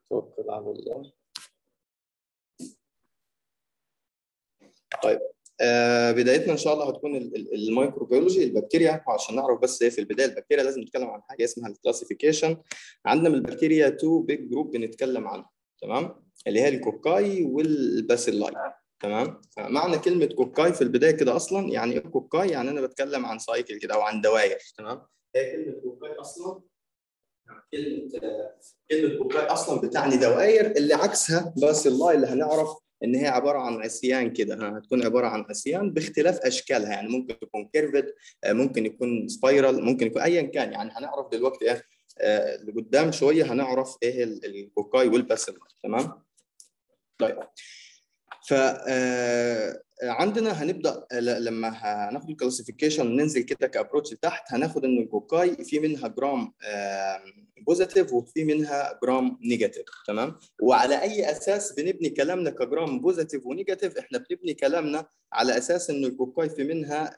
توكل على الله طيب آه بدايتنا ان شاء الله هتكون الميكروبيولوجي البكتيريا وعشان نعرف بس ايه في البدايه البكتيريا لازم نتكلم عن حاجه اسمها الكلاسيفيكيشن عندنا من البكتيريا تو بيج جروب بنتكلم عنها تمام اللي هي الكوكاي والباسيلاي تمام فمعنى كلمه كوكاي في البدايه كده اصلا يعني ايه كوكاي يعني انا بتكلم عن سايكل كده او عن دوائر تمام هي كلمه كوكاي اصلا كلمه كلمه كوكاي اصلا بتعني دوائر اللي عكسها باسيلاي اللي هنعرف ان هي عباره عن عصيان كده هتكون عباره عن عصيان باختلاف اشكالها يعني ممكن تكون كيرفد ممكن يكون سبايرال ممكن يكون ايا كان يعني هنعرف دلوقتي ايه لقدام شويه هنعرف ايه الكوكاي والباسيلاي تمام طيب ف عندنا هنبدا لما هناخد الكلاسيفيكيشن ننزل كده كابروتش لتحت هناخد ان الكوكاي في منها جرام بوزيتيف وفي منها جرام نيجاتيف تمام وعلى اي اساس بنبني كلامنا كجرام بوزيتيف ونيجاتيف احنا بنبني كلامنا على اساس ان الكوكاي في منها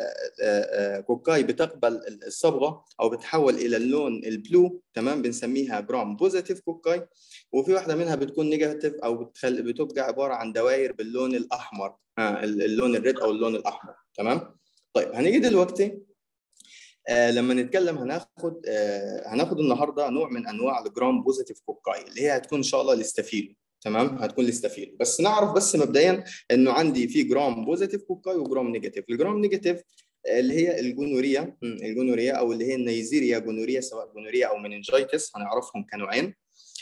كوكاي بتقبل الصبغه او بتحول الى اللون البلو تمام بنسميها جرام بوزيتيف كوكاي وفي واحده منها بتكون نيجاتيف او بتخل... بتبقى عباره عن دوائر باللون الاحمر ها اللون الريد او اللون الاحمر تمام طيب هنيجي دلوقتي آه لما نتكلم هناخد آه هناخد النهارده نوع من انواع الجرام بوزيتيف كوكاي اللي هي هتكون ان شاء الله الاستافيلو تمام هتكون الاستافيلو بس نعرف بس مبدئيا انه عندي في جرام بوزيتيف كوكاي وجرام نيجاتيف الجرام نيجاتيف اللي هي الجونوريا الجونوريا او اللي هي النيزيريا جونوريا سواء جونوريا او مننجايتس هنعرفهم كنوعين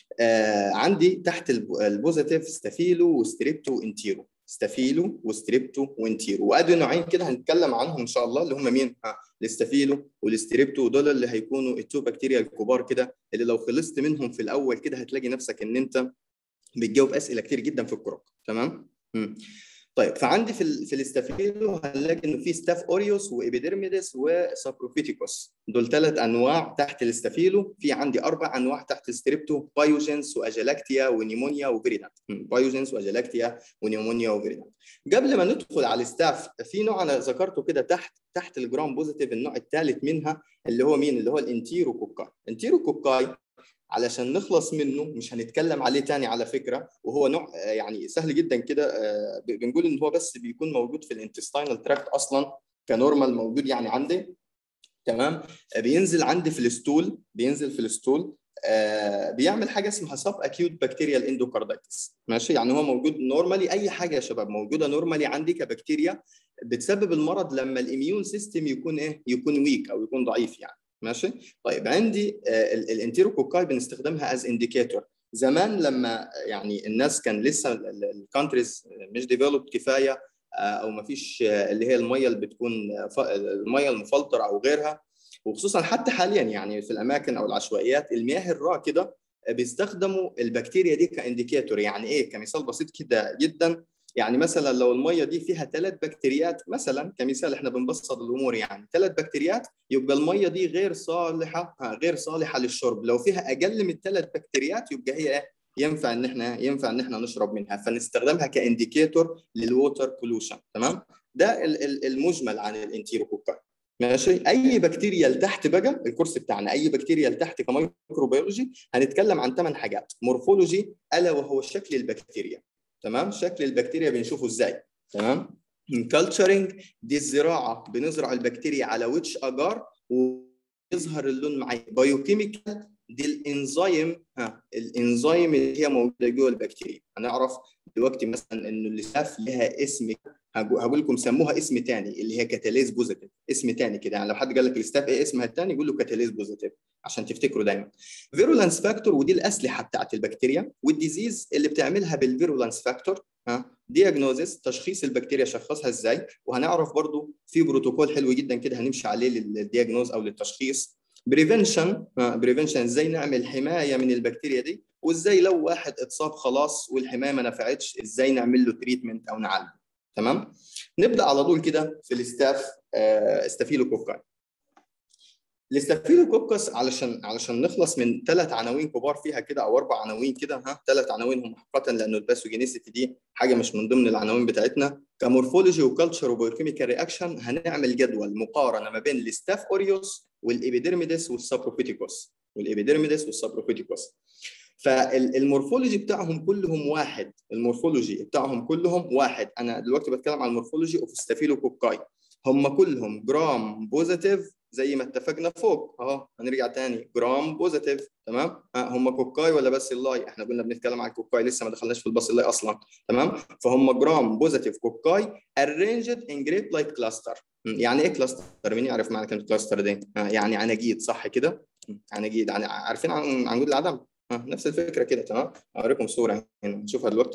آه عندي تحت البوزيتيف ستافيلو وستريبتو وانتيرو ستافيلو وستريبتو وانتيرو وادي نوعين كده هنتكلم عنهم ان شاء الله اللي هم مين؟ ها الاستافيلو والستريبتو دول اللي هيكونوا التو بكتيريا الكبار كده اللي لو خلصت منهم في الاول كده هتلاقي نفسك ان انت بتجاوب اسئله كتير جدا في الكروك تمام؟ مم. طيب فعندي في ال في الاستافيلو هنلاقي انه في ستاف اوريوس وابيديرميدس وسابروفيتيكوس دول ثلاث انواع تحت الاستافيلو في عندي اربع انواع تحت الستريبتو بايوجينس واجلاكتيا ونيمونيا وفيريدانت بايوجينس واجلاكتيا ونيمونيا وفيريدانت قبل ما ندخل على الستاف في نوع انا ذكرته كده تحت تحت الجرام بوزيتيف النوع الثالث منها اللي هو مين اللي هو الانتيرو كوكاي انتيرو كوكاي علشان نخلص منه مش هنتكلم عليه تاني على فكره وهو نوع يعني سهل جدا كده بنقول ان هو بس بيكون موجود في الانتستينال تراكت اصلا كنورمال موجود يعني عندي تمام بينزل عندي في الستول بينزل في الستول بيعمل حاجه اسمها سب اكيوت بكتيريال اندوكاردايتس ماشي يعني هو موجود نورمالي اي حاجه يا شباب موجوده نورمالي عندي كبكتيريا بتسبب المرض لما الاميون سيستم يكون ايه يكون ويك او يكون ضعيف يعني ماشي طيب عندي الانتيروكوكاي بنستخدمها از انديكيتور زمان لما يعني الناس كان لسه الكونتريز مش ديفلوب كفايه او ما فيش اللي هي الميه اللي بتكون الميه المفلتره او غيرها وخصوصا حتى حاليا يعني في الاماكن او العشوائيات المياه الراكده بيستخدموا البكتيريا دي كانديكيتور يعني ايه كمثال بسيط كده جدا يعني مثلا لو الميه دي فيها ثلاث بكتيريات مثلا كمثال احنا بنبسط الامور يعني ثلاث بكتيريات يبقى الميه دي غير صالحه غير صالحه للشرب لو فيها اقل من ثلاث بكتيريات يبقى هي ايه ينفع ان احنا ينفع ان احنا نشرب منها فنستخدمها كانديكيتور للووتر بولوشن تمام ده المجمل عن الانتيروكوكاي ماشي اي بكتيريا لتحت بقى الكورس بتاعنا اي بكتيريا لتحت كميكروبيولوجي هنتكلم عن ثمان حاجات مورفولوجي الا وهو شكل البكتيريا تمام شكل البكتيريا بنشوفه ازاي تمام كالتشرنج دي الزراعه بنزرع البكتيريا على ويتش اجار ويظهر اللون معايا بايوكيميكال دي الانزيم ها الانزيم اللي هي موجوده جوه البكتيريا هنعرف دلوقتي مثلا انه اللساف لها اسم هقول لكم سموها اسم تاني اللي هي كاتاليز بوزيتيف اسم تاني كده يعني لو حد قال لك الاستاف ايه اسمها الثاني يقول له كاتاليز بوزيتيف عشان تفتكروا دايما فيرولانس فاكتور ودي الاسلحه بتاعت البكتيريا والديزيز اللي بتعملها بالفيرولانس فاكتور ها دياجنوزيس تشخيص البكتيريا شخصها ازاي وهنعرف برضو في بروتوكول حلو جدا كده هنمشي عليه للدياجنوز او للتشخيص بريفنشن بريفنشن ازاي نعمل حمايه من البكتيريا دي وازاي لو واحد اتصاب خلاص والحمايه ما نفعتش ازاي نعمل له تريتمنت او نعالجه تمام نبدا على طول كده في الاستاف استافيلوكوكاي الاستافيلوكوكس علشان علشان نخلص من ثلاث عناوين كبار فيها كده او اربع عناوين كده ها ثلاث عناوين هم حقيقه لانه الباثوجينيسيتي دي حاجه مش من ضمن العناوين بتاعتنا كمورفولوجي وكالتشر وبايوكيميكال رياكشن هنعمل جدول مقارنه ما بين الاستاف اوريوس والابيديرميدس والسابروفيتيكوس والابيديرميدس والسابروفيتيكوس فالمورفولوجي بتاعهم كلهم واحد المورفولوجي بتاعهم كلهم واحد انا دلوقتي بتكلم عن المورفولوجي اوف ستافيلوكوكاي هم كلهم جرام بوزيتيف زي ما اتفقنا فوق اهو هنرجع تاني جرام بوزيتيف تمام هم كوكاي ولا بس اللاي احنا كنا بنتكلم عن كوكاي لسه ما دخلناش في الباص اللاي اصلا تمام فهم جرام بوزيتيف كوكاي arranged in grape like cluster يعني ايه كلاستر مين يعرف معنى كلمه كلاستر دي يعني عناجيد صح كده عناجيد يعني عارفين عن عنجود العدم نفس الفكره كده تمام اوريكم صوره هنا نشوفها دلوقتي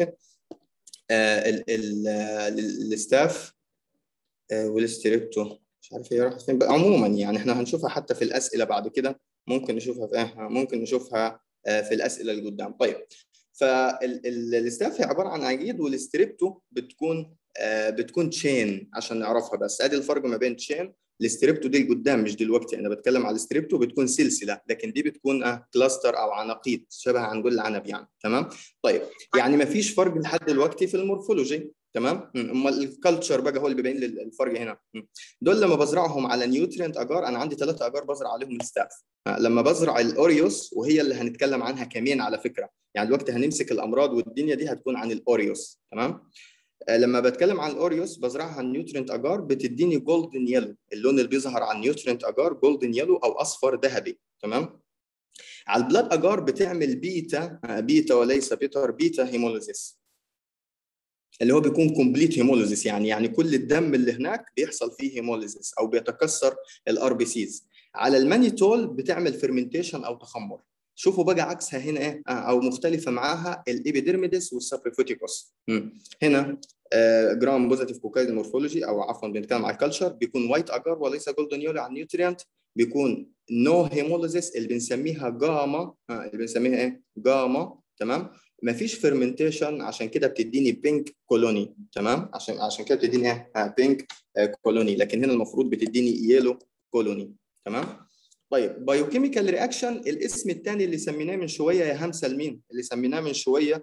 آه ال ال الستاف آه والستريبتو مش عارف هي راحت فين عموما يعني احنا هنشوفها حتى في الاسئله بعد كده ممكن نشوفها في ممكن نشوفها في الاسئله اللي قدام طيب فالستاف هي عباره عن عجيد والستريبتو بتكون بتكون تشين عشان نعرفها بس ادي الفرق ما بين تشين الستريبتو دي قدام مش دلوقتي انا بتكلم على الستريبتو بتكون سلسله لكن دي بتكون آه كلاستر او عناقيد شبه عنقول العنب يعني تمام طيب يعني ما فيش فرق لحد دلوقتي في المورفولوجي تمام امال الكالتشر بقى هو اللي بيبين لي الفرق هنا دول لما بزرعهم على نيوترينت اجار انا عندي ثلاثة اجار بزرع عليهم الستاف لما بزرع الاوريوس وهي اللي هنتكلم عنها كمان على فكره يعني دلوقتي هنمسك الامراض والدنيا دي هتكون عن الاوريوس تمام لما بتكلم عن الاوريوس بزرعها نيوترينت اجار بتديني جولدن يلو اللون اللي بيظهر على النيوترينت اجار جولدن يلو او اصفر ذهبي تمام على البلاد اجار بتعمل بيتا بيتا وليس بيتر بيتا هيموليزيس اللي هو بيكون كومبليت هيموليزيس يعني يعني كل الدم اللي هناك بيحصل فيه هيموليزيس او بيتكسر الار بي سيز على المانيتول بتعمل فيرمنتيشن او تخمر شوفوا بقى عكسها هنا ايه او مختلفه معاها الابيديرميدس والسابريفوتيكوس هنا جرام بوزيتيف كوكايد مورفولوجي او عفوا بنتكلم على الكالتشر بيكون وايت اجار وليس جولدن يولو على النيوتريانت بيكون نو هيموليزيس اللي بنسميها جاما اللي بنسميها ايه جاما تمام ما فيش فيرمنتيشن عشان كده بتديني بينك كولوني تمام عشان عشان كده بتديني ايه بينك كولوني لكن هنا المفروض بتديني يلو كولوني تمام طيب بايوكيميكال رياكشن الاسم الثاني اللي سميناه من شويه يا همسه لمين اللي سميناه من شويه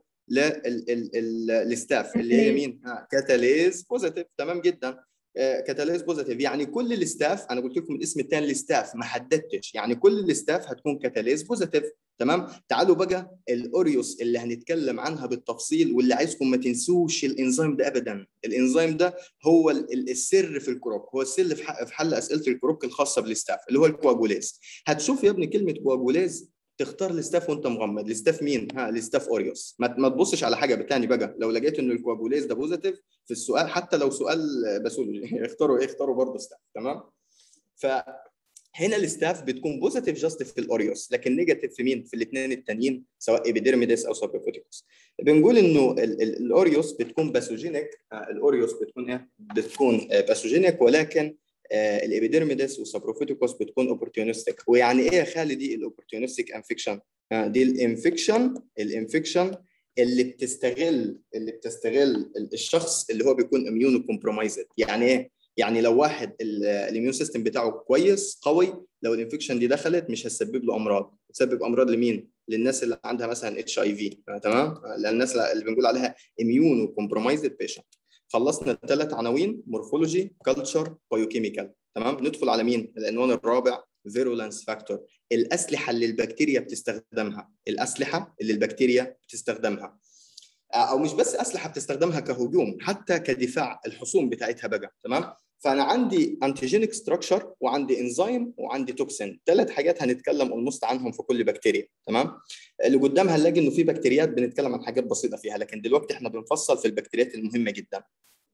للستاف اللي هي مين كاتاليز بوزيتيف تمام جدا كاتاليز بوزيتيف يعني كل الستاف انا قلت لكم الاسم الثاني للستاف ما حددتش يعني كل الستاف هتكون كاتاليز بوزيتيف تمام تعالوا بقى الاوريوس اللي هنتكلم عنها بالتفصيل واللي عايزكم ما تنسوش الانزيم ده ابدا الانزيم ده هو السر في الكروك هو السر في حل اسئله الكروك الخاصه بالستاف اللي هو الكواجوليز هتشوف يا ابني كلمه كواجوليز تختار الستاف وانت مغمض الستاف مين ها الستاف اوريوس ما, ما تبصش على حاجه بالتاني بقى لو لقيت ان الكواجوليز ده بوزيتيف في السؤال حتى لو سؤال باسولوجي اختاروا ايه اختاروا برضه ستاف تمام ف هنا الستاف بتكون بوزيتيف جاست في الاوريوس لكن نيجاتيف في مين؟ في الاثنين التانيين سواء ابيديرميدس او سابيفوتيكوس. بنقول انه الاوريوس بتكون باثوجينيك الاوريوس بتكون ايه؟ بتكون باثوجينيك ولكن الابيديرميدس والسابروفيتيكوس بتكون اوبورتيونستيك ويعني ايه يا خالد دي الاوبورتيونستيك انفكشن؟ دي الانفكشن الانفكشن اللي بتستغل اللي بتستغل الشخص اللي هو بيكون اميونو كومبرومايزد يعني ايه؟ يعني لو واحد الاميون سيستم بتاعه كويس قوي لو الانفكشن دي دخلت مش هتسبب له امراض تسبب امراض لمين للناس اللي عندها مثلا اتش اي في تمام للناس اللي بنقول عليها اميونو كومبرومايزد بيشنت خلصنا الثلاث عناوين مورفولوجي كلتشر بايوكيميكال تمام ندخل على مين العنوان الرابع فيرولانس فاكتور الاسلحه اللي البكتيريا بتستخدمها الاسلحه اللي البكتيريا بتستخدمها او مش بس اسلحه بتستخدمها كهجوم حتى كدفاع الحصون بتاعتها بقى تمام فانا عندي انتيجينيك ستراكشر وعندي انزيم وعندي توكسين ثلاث حاجات هنتكلم اولموست عنهم في كل بكتيريا تمام اللي قدامها هنلاقي انه في بكتيريات بنتكلم عن حاجات بسيطه فيها لكن دلوقتي احنا بنفصل في البكتيريات المهمه جدا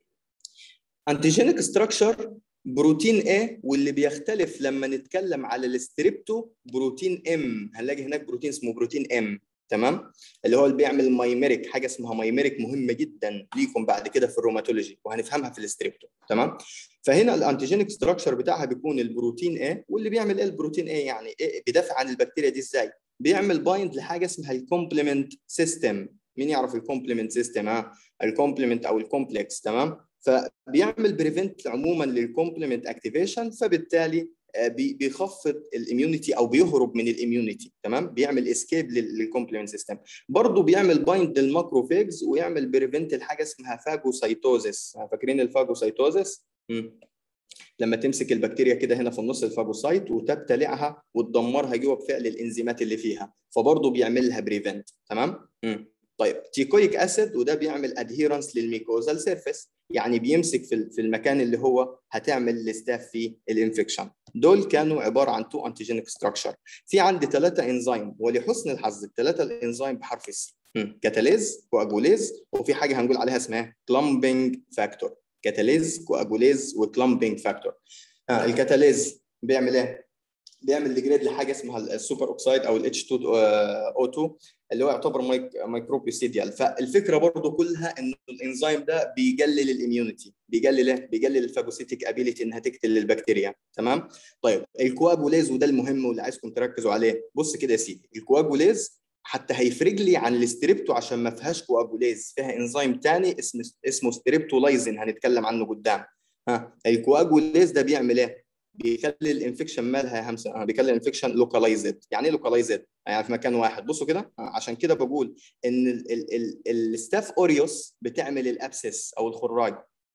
انتيجينيك ستراكشر بروتين A واللي بيختلف لما نتكلم على الستريبتو بروتين M هنلاقي هناك بروتين اسمه بروتين M تمام اللي هو اللي بيعمل مايميريك حاجه اسمها مايميريك مهمه جدا ليكم بعد كده في الروماتولوجي وهنفهمها في الستريبتو تمام فهنا الانتيجينيك ستراكشر بتاعها بيكون البروتين A واللي بيعمل ايه البروتين A يعني إيه بيدافع عن البكتيريا دي ازاي بيعمل بايند لحاجه اسمها الكومبلمنت سيستم مين يعرف الكومبلمنت سيستم ها الكومبلمنت او الكومبلكس تمام فبيعمل بريفنت عموما للكومبلمنت اكتيفيشن فبالتالي بيخفض الاميونيتي او بيهرب من الاميونيتي تمام بيعمل اسكيب للكومبلمنت سيستم برضه بيعمل بايند للماكروفيجز ويعمل بريفنت لحاجه اسمها فاجوسايتوزيس فاكرين الفاجوسايتوزيس لما تمسك البكتيريا كده هنا في النص الفاجوسايت وتبتلعها وتدمرها جوه بفعل الانزيمات اللي فيها فبرضه بيعمل لها بريفنت تمام مم. طيب تيكويك اسيد وده بيعمل ادهيرنس للميكوزال سيرفيس يعني بيمسك في في المكان اللي هو هتعمل الاستاف فيه الانفكشن دول كانوا عباره عن تو انتيجينيك ستراكشر في عندي ثلاثه انزيم ولحسن الحظ الثلاثه الانزيم بحرف السي كاتاليز كواجوليز وفي حاجه هنقول عليها اسمها كلامبنج فاكتور كاتاليز كواجوليز وكلامبنج فاكتور آه الكاتاليز بيعمل ايه بيعمل ديجريد لحاجه اسمها السوبر اوكسايد او الاتش 2 او 2 اللي هو يعتبر مايك مايكروبيسيديال فالفكره برضو كلها ان الانزيم ده بيقلل الاميونيتي بيقلل ايه؟ بيقلل الفاجوسيتيك ابيليتي انها تقتل البكتيريا تمام طيب الكواجوليز وده المهم واللي عايزكم تركزوا عليه بص كده يا سيدي الكواجوليز حتى هيفرق لي عن الاستريبتو عشان ما فيهاش كواجوليز فيها انزيم ثاني اسمه اسمه ستريبتولايزين هنتكلم عنه قدام ها الكواجوليز ده بيعمل ايه؟ بيخلي الانفكشن مالها يا همسه بيخلي الانفكشن لوكالايزد يعني ايه لوكالايزد يعني في مكان واحد بصوا كده عشان كده بقول ان الستاف اوريوس بتعمل الابسس او الخراج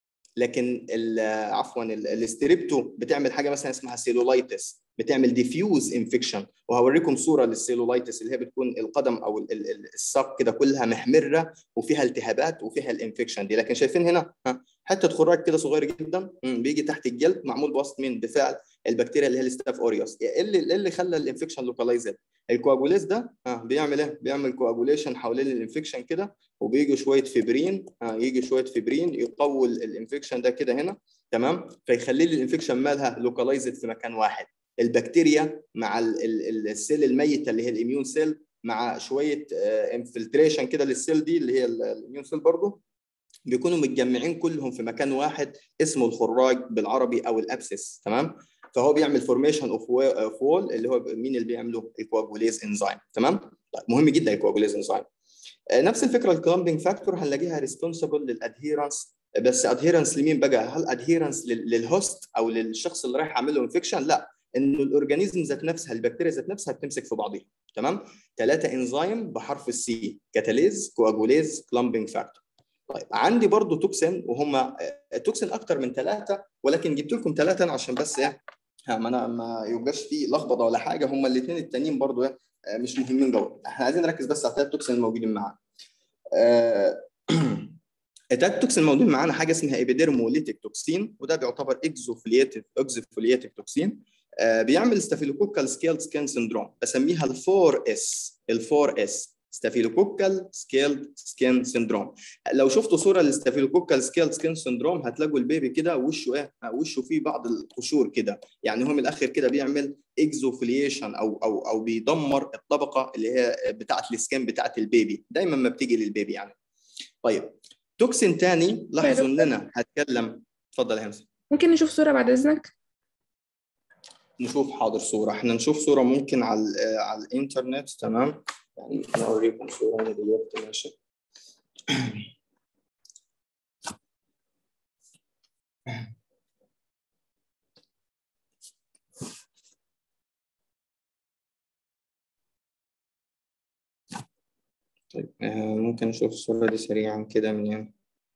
لكن عفوا الاستريبتو بتعمل حاجه مثلا اسمها سيلولايتس بتعمل ديفيوز انفكشن وهوريكم صوره للسيلولايتس اللي هي بتكون القدم او الساق كده كلها محمره وفيها التهابات وفيها الانفكشن دي لكن شايفين هنا حته خراج كده صغير جدا بيجي تحت الجلد معمول بواسطه مين بفعل البكتيريا اللي هي الستاف اوريوس ايه اللي اللي خلى الانفكشن لوكالايزد الكواجوليز ده بيعمل ايه بيعمل كواجوليشن حوالين الانفكشن كده وبيجي شويه فيبرين يجي شويه فيبرين يقوي الانفكشن ده كده هنا تمام فيخلي لي الانفكشن مالها لوكالايزد في مكان واحد البكتيريا مع السيل الميته اللي هي الاميون سيل مع شويه انفلتريشن كده للسيل دي اللي هي الاميون سيل برضه بيكونوا متجمعين كلهم في مكان واحد اسمه الخراج بالعربي او الابسس تمام فهو بيعمل فورميشن اوف وول اللي هو مين اللي بيعمله الكواجوليز انزيم تمام طيب مهم جدا الكواجوليز انزيم نفس الفكره الكلامبنج فاكتور هنلاقيها ريسبونسبل للادهيرنس بس ادهيرنس لمين بقى هل ادهيرنس للهوست او للشخص اللي رايح عامل له انفكشن لا انه الاورجانيزم ذات نفسها البكتيريا ذات نفسها بتمسك في بعضها تمام ثلاثه انزيم بحرف السي كاتاليز كواجوليز كلامبنج فاكتور طيب عندي برضو توكسين وهم التوكسين اكتر من ثلاثه ولكن جبت لكم ثلاثه عشان بس ايه ما انا ما يبقاش في لخبطه ولا حاجه هم الاثنين التانيين برضو ايه مش مهمين قوي احنا عايزين نركز بس على الثلاث توكسين الموجودين معانا الثلاث توكسين الموجودين معانا حاجه اسمها ايبيديرموليتيك توكسين وده بيعتبر اكزوفليتيك اكزوفليتيك توكسين بيعمل ستافيلوكوكال سكيلد سكين سندروم بسميها الفور اس الفور اس ستافيلوكوكال سكيلد سكين سندروم لو شفتوا صوره للستافيلوكوكال سكيلد سكين سندروم هتلاقوا البيبي كده وشه ايه وشه فيه بعض القشور كده يعني هو من الاخر كده بيعمل اكزوفليشن او او او بيدمر الطبقه اللي هي بتاعه السكين بتاعه البيبي دايما ما بتيجي للبيبي يعني طيب توكسين تاني لاحظوا ان انا هتكلم اتفضل يا همسه ممكن نشوف صورة بعد إذنك؟ نشوف حاضر صورة احنا نشوف صورة ممكن على على الانترنت تمام يعني انا اوريكم صورة انا دلوقتي ماشي طيب ممكن نشوف الصورة دي سريعا كده من هنا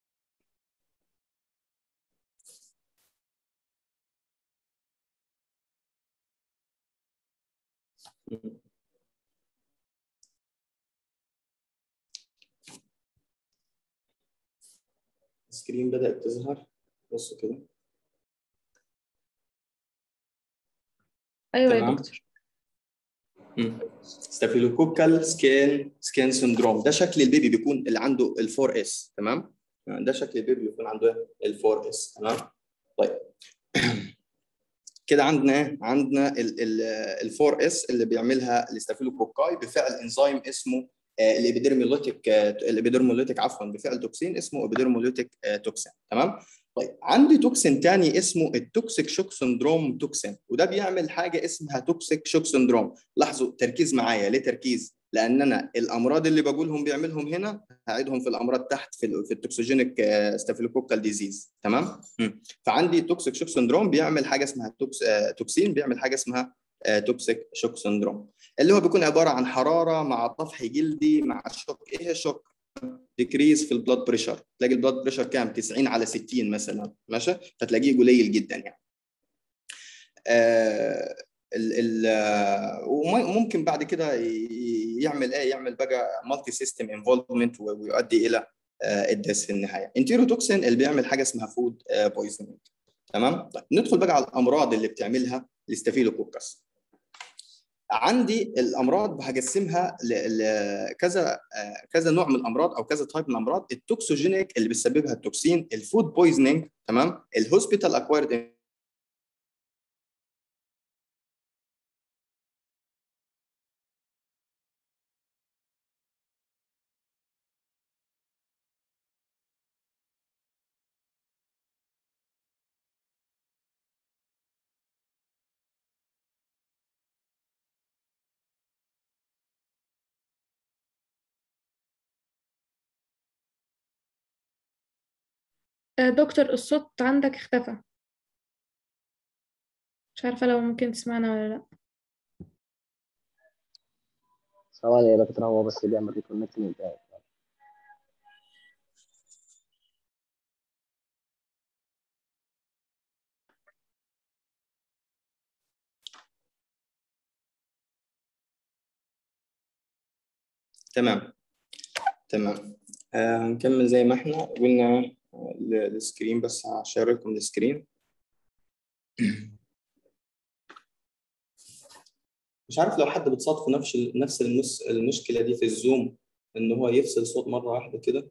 السكرين بدأت تظهر بص كده أيوة يا تمام. دكتور ستافيلوكوكال سكين سكين سندروم ده شكل البيبي بيكون اللي عنده الفور اس تمام ده شكل البيبي بيكون عنده الفور اس تمام طيب كده عندنا ايه عندنا الفور اس اللي بيعملها الاستافيلوكوكاي بفعل انزيم اسمه الابيديرموليتيك الابيديرموليتيك عفوا بفعل توكسين اسمه ابيديرموليتيك توكسين تمام طيب عندي توكسين تاني اسمه التوكسيك شوك سندروم توكسين وده بيعمل حاجه اسمها توكسيك شوك سندروم لاحظوا تركيز معايا ليه تركيز لان انا الامراض اللي بقولهم بيعملهم هنا هعيدهم في الامراض تحت في في التوكسوجينيك ستافيلوكوكال ديزيز تمام فعندي توكسيك شوك سندروم بيعمل حاجه اسمها توكس توكسين بيعمل حاجه اسمها توكسيك شوك سندروم اللي هو بيكون عباره عن حراره مع طفح جلدي مع شوك ايه الشوك ديكريز في البلاد بريشر تلاقي البلاد بريشر كام 90 على 60 مثلا ماشي فتلاقيه قليل جدا يعني وممكن بعد كده يعمل ايه يعمل بقى مالتي سيستم انفولفمنت ويؤدي الى الدس في النهايه انتيروتوكسين اللي بيعمل حاجه اسمها فود بويزنينج تمام طيب ندخل بقى على الامراض اللي بتعملها الاستافيلوكوكس عندي الامراض هقسمها لكذا كذا نوع من الامراض او كذا تايب من الامراض التوكسوجينيك اللي بيسببها التوكسين الفود بويزنينج تمام الهوسبيتال اكوايرد دكتور الصوت عندك اختفى مش عارفة لو ممكن تسمعنا ولا لأ ثواني يا دكتور هو بس بيعمل ريكونكتنج تمام تمام آه هنكمل زي ما احنا قلنا السكرين بس هشير لكم السكرين مش عارف لو حد بتصادفه نفس نفس المس... المشكله دي في الزوم ان هو يفصل صوت مره واحده كده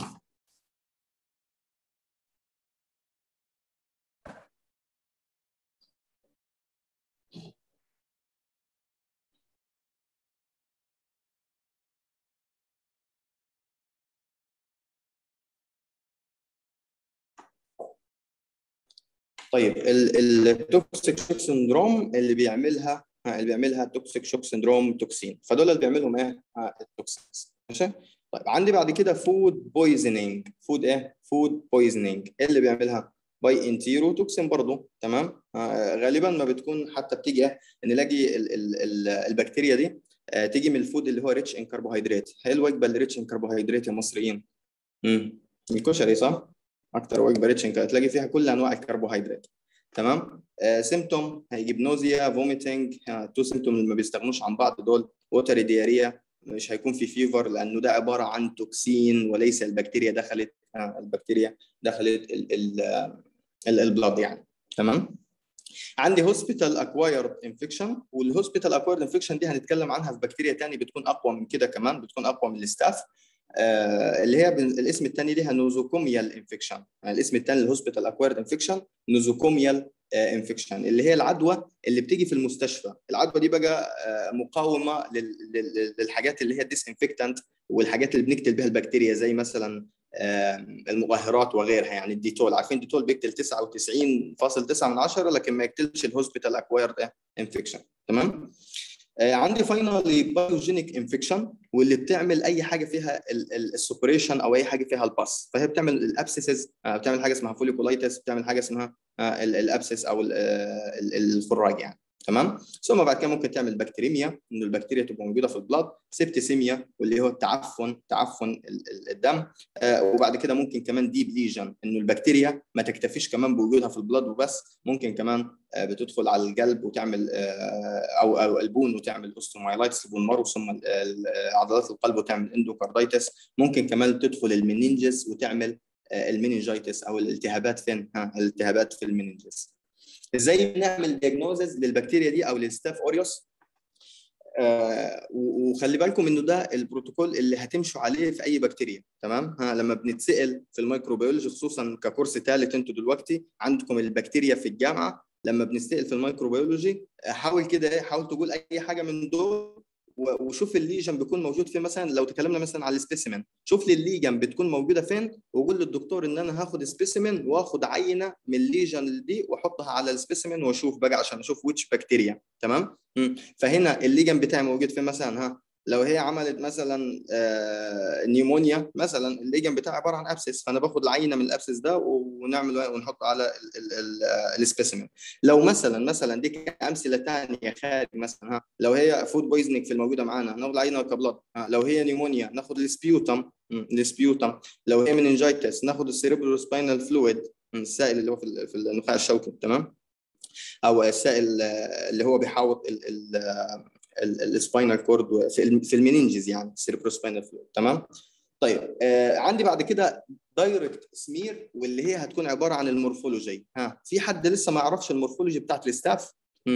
طيب التوكسيك شوك سندروم اللي بيعملها اللي بيعملها توكسيك شوك سندروم توكسين فدول اللي بيعملهم ايه التوكسينز ماشي طيب عندي بعد كده فود بويزنينج فود ايه فود بويزنينج اللي بيعملها باي انتيرو توكسين برضه تمام آه غالبا ما بتكون حتى بتيجي ايه نلاقي ال ال ال البكتيريا دي آه تيجي من الفود اللي هو ريتش ان كربوهيدرات هي الوجبه اللي ريتش ان كربوهيدرات يا مصريين امم الكشري صح اكتر وجبه ريتش هتلاقي فيها كل انواع الكربوهيدرات تمام آه سيمتوم هيجيب نوزيا فوميتنج تو سيمتوم اللي ما بيستغنوش عن بعض دول ووتري دياريا مش هيكون في فيفر لانه ده عباره عن توكسين وليس البكتيريا دخلت آه البكتيريا دخلت البلاد يعني تمام عندي هوسبيتال اكوايرد انفكشن والهوسبيتال اكوايرد انفكشن دي هنتكلم عنها في بكتيريا ثانيه بتكون اقوى من كده كمان بتكون اقوى من الستاف آه اللي هي الاسم الثاني ليها نوزوكوميال انفكشن يعني الاسم الثاني للهوسبيتال اكوايرد انفكشن نوزوكوميال انفكشن اللي هي العدوى اللي بتيجي في المستشفى العدوى دي بقى آه مقاومه للحاجات اللي هي الديسانفكتنت والحاجات اللي بنقتل بها البكتيريا زي مثلا آه المغهرات وغيرها يعني الديتول عارفين الديتول بيقتل 99.9 من عشرة لكن ما يقتلش الهوسبيتال اكوايرد انفكشن تمام عندي فاينالي بايوجينيك انفكشن واللي بتعمل اي حاجه فيها السوبريشن او اي حاجه فيها الباس فهي بتعمل الابسيسز بتعمل حاجه اسمها فوليكولايتس بتعمل حاجه اسمها الابسس او الخراج يعني تمام ثم بعد كده ممكن تعمل بكتيريميا ان البكتيريا تبقى موجوده في البلاد سيبتسيميا واللي هو التعفن تعفن الدم آه وبعد كده ممكن كمان ديب ليجن انه البكتيريا ما تكتفيش كمان بوجودها في البلاد وبس ممكن كمان آه بتدخل على القلب وتعمل آه او او البون وتعمل اوستومايلايتس البون مارو ثم عضلات القلب وتعمل اندوكاردايتس ممكن كمان تدخل المننجز وتعمل المننجايتس او الالتهابات فين ها الالتهابات في المننجز ازاي بنعمل دياجنوزز للبكتيريا دي او للستاف اوريوس آه وخلي بالكم انه ده البروتوكول اللي هتمشوا عليه في اي بكتيريا تمام ها لما بنتسال في الميكروبيولوجي خصوصا ككورس ثالث انتوا دلوقتي عندكم البكتيريا في الجامعه لما بنستقل في الميكروبيولوجي حاول كده ايه حاول تقول اي حاجه من دول وشوف الليجن بيكون موجود فين مثلا لو تكلمنا مثلا على السبيسيمن شوف لي الليجن بتكون موجوده فين وقول للدكتور ان انا هاخد سبيسيمن واخد عينه من الليجن دي واحطها على السبيسيمن واشوف بقى عشان اشوف ويتش بكتيريا تمام فهنا الليجن بتاعي موجود فين مثلا ها لو هي عملت مثلا آه نيمونيا مثلا الليجن بتاعي عباره عن ابسس فانا باخد العينه من الابسس ده ونعمل ونحط على السبيسيمن لو مثلا مثلا دي كامثله ثانيه خارج مثلا ها لو هي فود بويزنينج في الموجوده معانا ناخد العينه كبلط لو هي نيمونيا ناخد السبيوتم السبيوتم لو هي مننجايتس ناخد السيريبرو سباينال فلويد السائل اللي هو في النخاع الشوكي تمام او السائل اللي هو بيحاوط السباينال كورد في المينينجز يعني السيربروسباينال فلويد تمام طيب آه عندي بعد كده دايركت سمير واللي هي هتكون عباره عن المورفولوجي ها في حد لسه ما يعرفش المورفولوجي بتاعت الستاف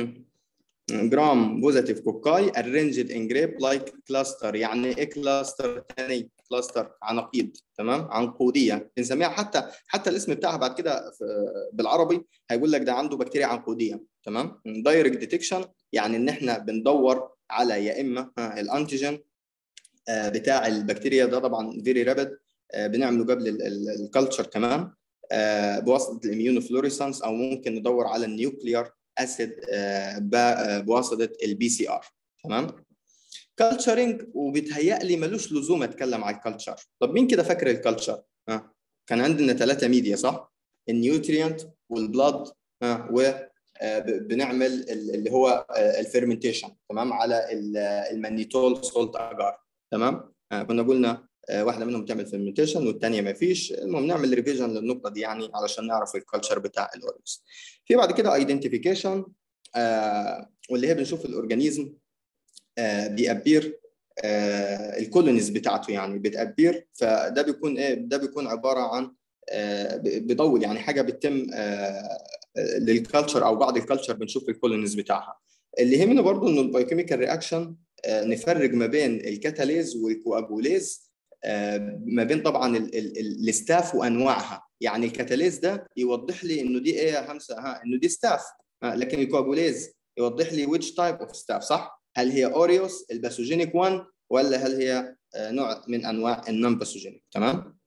جرام بوزيتيف كوكاي ارينجد ان جريب لايك كلاستر يعني ايه كلاستر ثاني كلاستر عناقيد تمام عنقوديه بنسميها حتى حتى الاسم بتاعها بعد كده بالعربي هيقول لك ده عنده بكتيريا عنقوديه تمام دايركت ديتكشن يعني ان احنا بندور على يا اما الانتيجين بتاع البكتيريا ده طبعا فيري رابد بنعمله قبل الكالتشر كمان بواسطه الاميونوفلوريسانس او ممكن ندور على النيوكليار اسيد بواسطه البي سي ار تمام كالتشرنج وبيتهيألي ملوش لزوم اتكلم على الكالتشر طب مين كده فاكر الكالتشر ها كان عندنا ثلاثه ميديا صح النيوتريانت والبلاد ها و بنعمل اللي هو الفيرمنتيشن تمام على المانيتول سولت اجار تمام كنا قلنا واحده منهم تعمل فيرمنتيشن والثانيه ما فيش المهم نعمل ريفيجن للنقطه دي يعني علشان نعرف الكالتشر بتاع الاورجنز في بعد كده ايدنتيفيكيشن آه واللي هي بنشوف الاورجانيزم آه بيأبير آه الكولونيز بتاعته يعني بتأبير فده بيكون ايه ده بيكون عباره عن آه بيطول يعني حاجه بتتم آه للكالتشر او بعد الكالتشر بنشوف الكولونيز بتاعها اللي يهمنا برضو انه البايوكيميكال رياكشن آه نفرق ما بين الكاتاليز والكواجوليز ما بين طبعا الستاف وانواعها يعني الكاتاليز ده يوضح لي انه دي ايه يا همسه ها انه دي ستاف لكن الكواجوليز يوضح لي which type of ستاف صح هل هي اوريوس الباثوجينيك 1 ولا هل هي نوع من انواع النون باثوجينيك تمام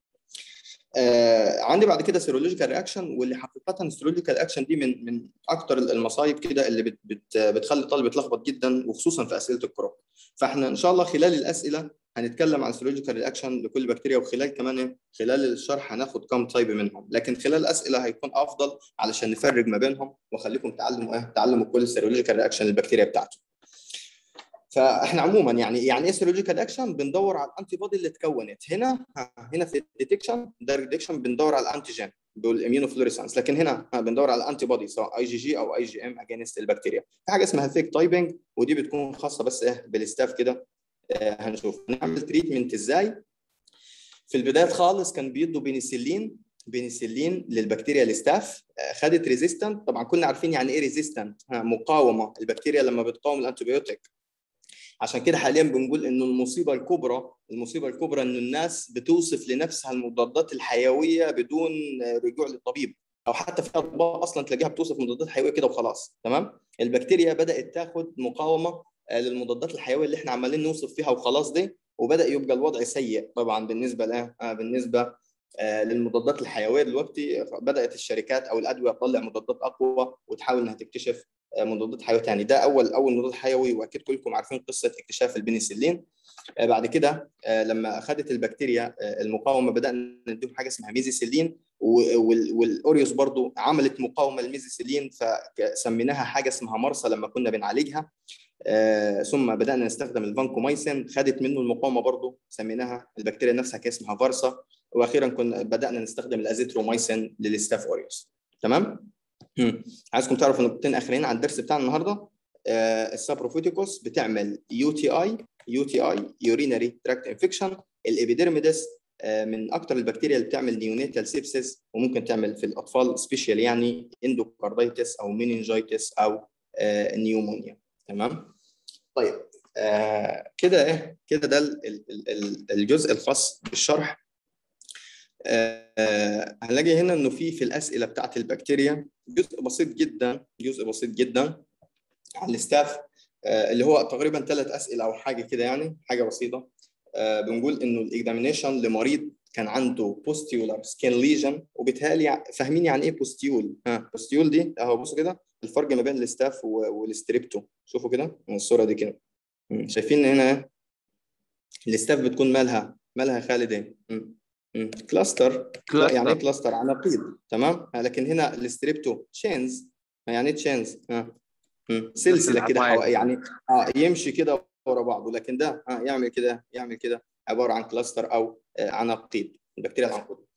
آه عندي بعد كده سيرولوجيكال رياكشن واللي حقيقه السيرولوجيكال رياكشن دي من من اكتر المصايب كده اللي بت بت بتخلي الطالب يتلخبط جدا وخصوصا في اسئله الكروب فاحنا ان شاء الله خلال الاسئله هنتكلم عن سيرولوجيكال رياكشن لكل بكتيريا وخلال كمان خلال الشرح هناخد كم تايب منهم لكن خلال الاسئله هيكون افضل علشان نفرق ما بينهم واخليكم تعلموا ايه تعلموا كل السيرولوجيكال رياكشن للبكتيريا بتاعته فاحنا عموما يعني يعني ايه سيرولوجيكال اكشن بندور على الانتي بودي اللي اتكونت هنا هنا في الديتكشن دايركت ديتكشن بندور على الانتيجين بالاميونوفلوريسانس لكن هنا بندور على الانتي بودي سواء اي جي جي او اي جي ام اجينست البكتيريا في حاجه اسمها ثيك تايبنج ودي بتكون خاصه بس ايه بالستاف كده آه هنشوف نعمل تريتمنت ازاي في البدايه خالص كان بيدوا بنسلين بنسلين للبكتيريا الستاف آه خدت ريزيستنت طبعا كنا عارفين يعني ايه ريزيستنت مقاومه البكتيريا لما بتقاوم الانتيبيوتيك عشان كده حاليا بنقول انه المصيبه الكبرى المصيبه الكبرى انه الناس بتوصف لنفسها المضادات الحيويه بدون رجوع للطبيب او حتى في اطباء اصلا تلاقيها بتوصف مضادات حيويه كده وخلاص تمام البكتيريا بدات تاخد مقاومه للمضادات الحيويه اللي احنا عمالين نوصف فيها وخلاص دي وبدا يبقى الوضع سيء طبعا بالنسبه ل بالنسبه للمضادات الحيويه دلوقتي بدات الشركات او الادويه تطلع مضادات اقوى وتحاول انها تكتشف مضادات حيويه ثاني ده اول اول مضاد حيوي واكيد كلكم عارفين قصه اكتشاف البنسلين بعد كده لما اخذت البكتيريا المقاومه بدانا نديهم حاجه اسمها ميزيسيلين والاوريوس برضو عملت مقاومه للميزيسيلين فسميناها حاجه اسمها مرسى لما كنا بنعالجها ثم بدانا نستخدم الفانكومايسين خدت منه المقاومه برضو سميناها البكتيريا نفسها كان اسمها فارسا واخيرا كنا بدانا نستخدم الازيترومايسين للستاف اوريوس تمام عايزكم تعرفوا نقطتين اخرين على الدرس بتاعنا النهارده آه السابروفوتيكوس بتعمل يو تي اي يو تي اي يورينري تراكت انفكشن الابيديرميدس آه من اكثر البكتيريا اللي بتعمل نيونيتال سيبسيس وممكن تعمل في الاطفال سبيشال يعني اندوكارديتس او مينينجايتس او آه نيومونيا تمام طيب كده ايه كده ده الجزء الخاص بالشرح آه هنلاقي هنا انه في في الاسئله بتاعت البكتيريا جزء بسيط جدا جزء بسيط جدا على الستاف آه اللي هو تقريبا ثلاث اسئله او حاجه كده يعني حاجه بسيطه آه بنقول انه الاكزامينيشن لمريض كان عنده بوستيولار سكين ليجن وبالتالي فاهمين يعني ايه بوستيول ها بوستيول دي اهو بصوا كده الفرق ما بين الستاف والستريبتو شوفوا كده الصوره دي كده شايفين هنا الستاف بتكون مالها مالها خالد ايه كلاستر يعني ايه كلاستر عناقيد تمام لكن هنا الستريبتو تشينز يعني تشينز سلسله كده يعني اه يمشي كده ورا بعضه لكن ده آه يعمل كده يعمل كده عباره عن كلاستر او آه عناقيد البكتيريا العنقود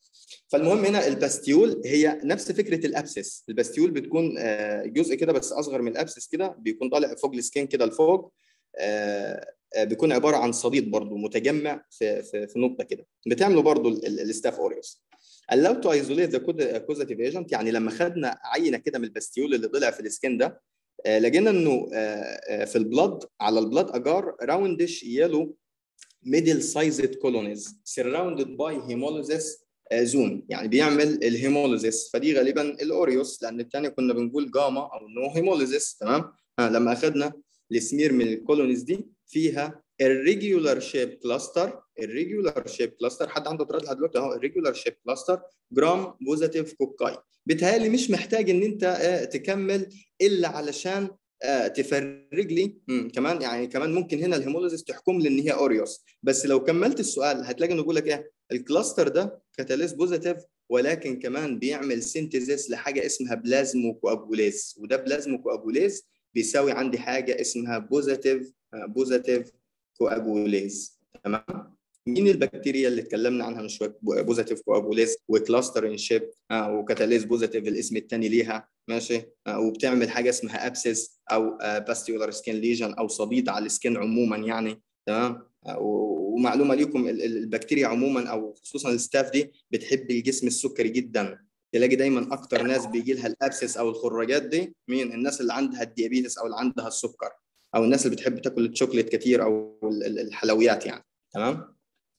فالمهم هنا الباستيول هي نفس فكره الابسس الباستيول بتكون آه، جزء كده بس اصغر من الابسس كده بيكون طالع فوق السكين كده لفوق آه، آه، بيكون عباره عن صديد برضو متجمع في في, في نقطه كده بتعمله برضو الستاف اوريوس allow to isolate the causative agent يعني لما خدنا عينه كده من الباستيول اللي طلع في السكين ده آه، لقينا انه آه، آه، في البلد على البلد اجار راوندش يلو middle sized colonies surrounded by hemolysis زون يعني بيعمل الهيموليزيس فدي غالبا الاوريوس لان الثانيه كنا بنقول جاما او نو هيموليزيس تمام ها لما اخذنا السمير من الكولونيز دي فيها الريجولار شيب كلاستر الريجولار شيب كلاستر حد عنده اعتراض لحد دلوقتي اهو الريجولار شيب كلاستر جرام بوزيتيف كوكاي بيتهيألي مش محتاج ان انت آه، تكمل الا علشان آه، تفرج لي مم، كمان يعني كمان ممكن هنا الهيموليزيس تحكم لي ان هي اوريوس بس لو كملت السؤال هتلاقي انه بيقول لك ايه الكلاستر ده كاتاليز بوزيتيف ولكن كمان بيعمل سينتيزيس لحاجه اسمها بلازمو كوابوليز وده بلازمو كوابوليز بيساوي عندي حاجه اسمها بوزيتيف بوزيتيف كوابوليز تمام مين البكتيريا اللي اتكلمنا عنها من شويه بوزيتيف كوابوليز وكلاستر شيب وكاتاليز بوزيتيف الاسم الثاني ليها ماشي آه، وبتعمل حاجه اسمها ابسس او باستيولار سكين ليجن او صديد على السكين عموما يعني تمام آه، و- ومعلومه ليكم ال- ال- البكتيريا عموما او خصوصا الستاف دي بتحب الجسم السكري جدا تلاقي دايما اكتر ناس بيجي لها الابسس او الخراجات دي مين الناس اللي عندها الديابيتس او اللي عندها السكر او الناس اللي بتحب تاكل الشوكليت كتير او ال- ال- الحلويات يعني تمام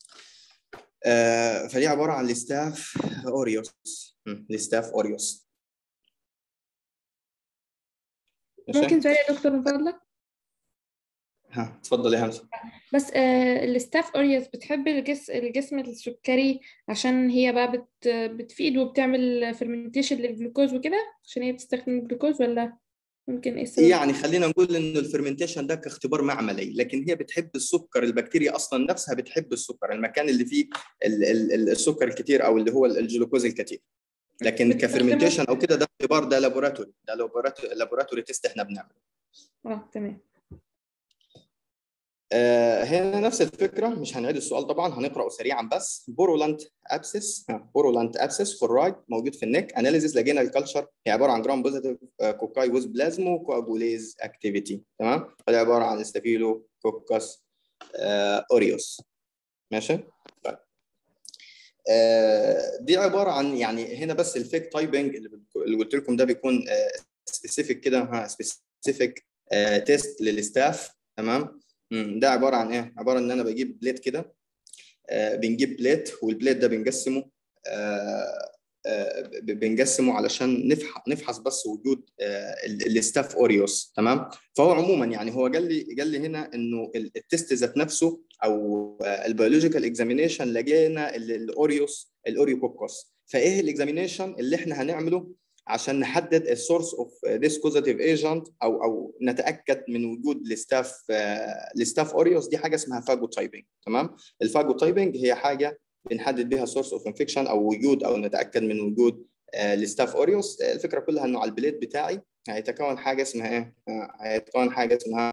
آه فدي عباره عن الستاف اوريوس مم، الستاف اوريوس ماشي؟ ممكن سؤال يا دكتور من فضلك ها اتفضل يا همسه بس آه الستاف اوريوس بتحب الجس الجسم السكري عشان هي بقى بت بتفيد وبتعمل فرمنتيشن للجلوكوز وكده عشان هي بتستخدم الجلوكوز ولا ممكن ايه السبب؟ يعني خلينا نقول انه الفرمنتيشن ده كاختبار معملي لكن هي بتحب السكر البكتيريا اصلا نفسها بتحب السكر المكان اللي فيه ال- ال- ال- السكر الكتير او اللي هو الجلوكوز الكتير لكن بتستخدمه- كفرمنتيشن او كده ده اختبار ده لابوراتوري ده لابوراتوري لابوراتوري تيست احنا بنعمله اه تمام آه، هنا نفس الفكره مش هنعيد السؤال طبعا هنقراه سريعا بس بورولانت ابسس بورولانت ابسس فورايد موجود في النك اناليزيس لقينا الكالتشر هي عباره عن جرام بوزيتيف كوكاي ويز بلازمو كواجوليز اكتيفيتي تمام فدي عباره عن ستافيلو كوكاس اوريوس ماشي طيب آه، دي عباره عن يعني هنا بس الفيك تايبنج اللي بت- اللي قلت لكم ده بيكون سبيسيفيك كده ها سبيسيفيك تيست للستاف تمام مم، ده عباره عن ايه؟ عباره ان انا بجيب بليت كده آه بنجيب بليت والبليت ده بنقسمه آه آه ب- بنقسمه علشان نفحص نفحص بس وجود آه ال- الستاف اوريوس تمام فهو عموما يعني هو قال لي قال لي هنا انه ال- التست ذات نفسه او البيولوجيكال اكزامينيشن لقينا ال- الاوريوس الاوريوكوكوس فايه الاكزامينيشن اللي احنا هنعمله عشان نحدد السورس اوف ذيس كوزاتيف ايجنت او او نتاكد من وجود الستاف الستاف اوريوس دي حاجه اسمها فاجو تايبنج تمام الفاجو تايبنج هي حاجه بنحدد بها سورس اوف انفكشن او وجود او نتاكد من وجود الستاف اوريوس الفكره كلها انه على البليت بتاعي هيتكون حاجه اسمها ايه؟ آه، هيتكون حاجه اسمها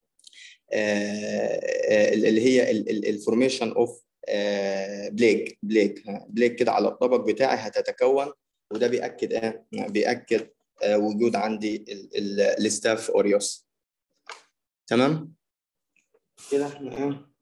آه، آه، اللي هي الفورميشن اوف بليك بليك بليك كده على الطبق بتاعي هتتكون وده بيأكد ايه؟ بيأكد آه، وجود عندي الستاف اوريوس تمام؟ كده احنا ايه؟